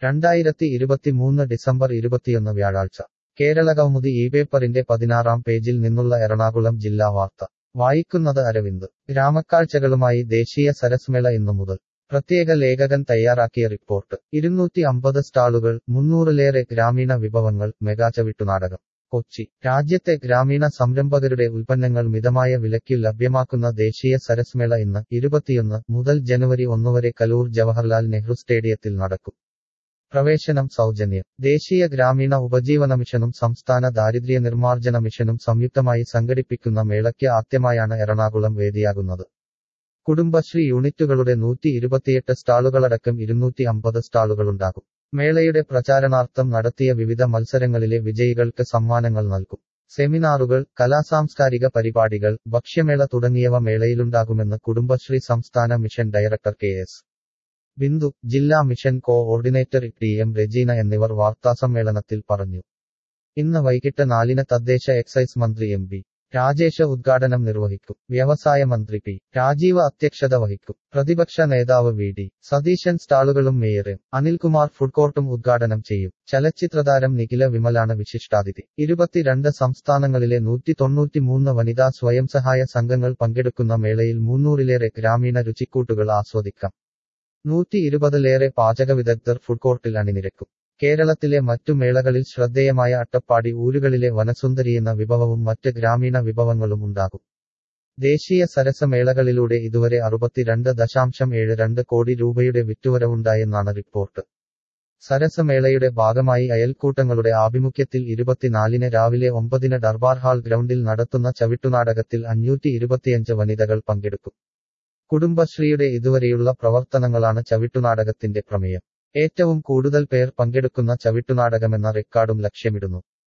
രണ്ടായിരത്തി ഇരുപത്തിമൂന്ന് ഡിസംബർ ഇരുപത്തിയൊന്ന് വ്യാഴാഴ്ച കേരളകൗമുദി ഈ പേപ്പറിന്റെ പതിനാറാം പേജിൽ നിന്നുള്ള എറണാകുളം ജില്ലാ വാർത്ത വായിക്കുന്നത് അരവിന്ദ് ഗ്രാമക്കാഴ്ചകളുമായി ദേശീയ സരസ്മേള ഇന്നു മുതൽ പ്രത്യേക ലേഖകൻ തയ്യാറാക്കിയ റിപ്പോർട്ട് ഇരുന്നൂറ്റി അമ്പത് സ്റ്റാളുകൾ മുന്നൂറിലേറെ ഗ്രാമീണ വിഭവങ്ങൾ മെഗാ ചവിട്ടുനാടകം കൊച്ചി രാജ്യത്തെ ഗ്രാമീണ സംരംഭകരുടെ ഉൽപ്പന്നങ്ങൾ മിതമായ വിലയ്ക്ക് ലഭ്യമാക്കുന്ന ദേശീയ സരസ്മേള ഇന്ന് ഇരുപത്തിയൊന്ന് മുതൽ ജനുവരി ഒന്നുവരെ കലൂർ ജവഹർലാൽ നെഹ്റു സ്റ്റേഡിയത്തിൽ നടക്കും പ്രവേശനം സൗജന്യം ദേശീയ ഗ്രാമീണ ഉപജീവന മിഷനും സംസ്ഥാന ദാരിദ്ര്യ നിർമ്മാർജ്ജന മിഷനും സംയുക്തമായി സംഘടിപ്പിക്കുന്ന മേളയ്ക്ക് ആദ്യമായാണ് എറണാകുളം വേദിയാകുന്നത് കുടുംബശ്രീ യൂണിറ്റുകളുടെ നൂറ്റി ഇരുപത്തിയെട്ട് സ്റ്റാളുകളടക്കം ഇരുന്നൂറ്റി അമ്പത് സ്റ്റാളുകളുണ്ടാകും മേളയുടെ പ്രചാരണാർത്ഥം നടത്തിയ വിവിധ മത്സരങ്ങളിലെ വിജയികൾക്ക് സമ്മാനങ്ങൾ നൽകും സെമിനാറുകൾ കലാസാംസ്കാരിക പരിപാടികൾ ഭക്ഷ്യമേള തുടങ്ങിയവ മേളയിലുണ്ടാകുമെന്ന് കുടുംബശ്രീ സംസ്ഥാന mission director K S Bindu ജില്ലാ mission coordinator T M Rajeena എന്നിവർ വാർത്താസമ്മേളനത്തിൽ പറഞ്ഞു ഇന്ന് വൈകിട്ട് നാലിന് തദ്ദേശ എക്സൈസ് മന്ത്രി എം പി രാജേഷ് ഉദ്ഘാടനം നിർവഹിക്കും വ്യവസായ മന്ത്രി പി രാജീവ് അധ്യക്ഷത വഹിക്കും പ്രതിപക്ഷ നേതാവ് വി ഡി സതീശൻ സ്റ്റാളുകളും മേയറും അനിൽകുമാർ ഫുഡ് കോർട്ടും ഉദ്ഘാടനം ചെയ്യും ചലച്ചിത്രതാരം നിഖില വിമലാണ് വിശിഷ്ടാതിഥി ഇരുപത്തിരണ്ട് സംസ്ഥാനങ്ങളിലെ നൂറ്റി തൊണ്ണൂറ്റിമൂന്ന് വനിതാ സ്വയം സഹായ സംഘങ്ങൾ പങ്കെടുക്കുന്ന മേളയിൽ മുന്നൂറിലേറെ ഗ്രാമീണ രുചിക്കൂട്ടുകൾ ആസ്വദിക്കാം നൂറ്റി ഇരുപതിലേറെ പാചക വിദഗ്ധർ ഫുഡ് കോർട്ടിൽ അണിനിരക്കും കേരളത്തിലെ മറ്റു മേളകളിൽ ശ്രദ്ധേയമായ അട്ടപ്പാടി ഊരുകളിലെ വനസുന്ദരിയെന്ന വിഭവവും മറ്റ് ഗ്രാമീണ വിഭവങ്ങളും ഉണ്ടാകും ദേശീയ സരസമേളകളിലൂടെ ഇതുവരെ അറുപത്തിരണ്ട് ദശാംശം ഏഴ് രണ്ട് കോടി രൂപയുടെ വിറ്റുവരവുണ്ടായെന്നാണ് റിപ്പോർട്ട് സരസമേളയുടെ ഭാഗമായി അയൽക്കൂട്ടങ്ങളുടെ ആഭിമുഖ്യത്തിൽ ഇരുപത്തിനാലിന് രാവിലെ ഒമ്പതിന് ദർബാർ ഹാൾ ഗ്രൗണ്ടിൽ നടത്തുന്ന ചവിട്ടുനാടകത്തിൽ അഞ്ഞൂറ്റി ഇരുപത്തിയഞ്ച് വനിതകൾ പങ്കെടുക്കും കുടുംബശ്രീയുടെ ഇതുവരെയുള്ള പ്രവർത്തനങ്ങളാണ് ചവിട്ടുനാടകത്തിന്റെ പ്രമേയം ഏറ്റവും കൂടുതൽ പേർ പങ്കെടുക്കുന്ന ചവിട്ടുനാടകമെന്ന റെക്കോർഡും ലക്ഷ്യമിടുന്നു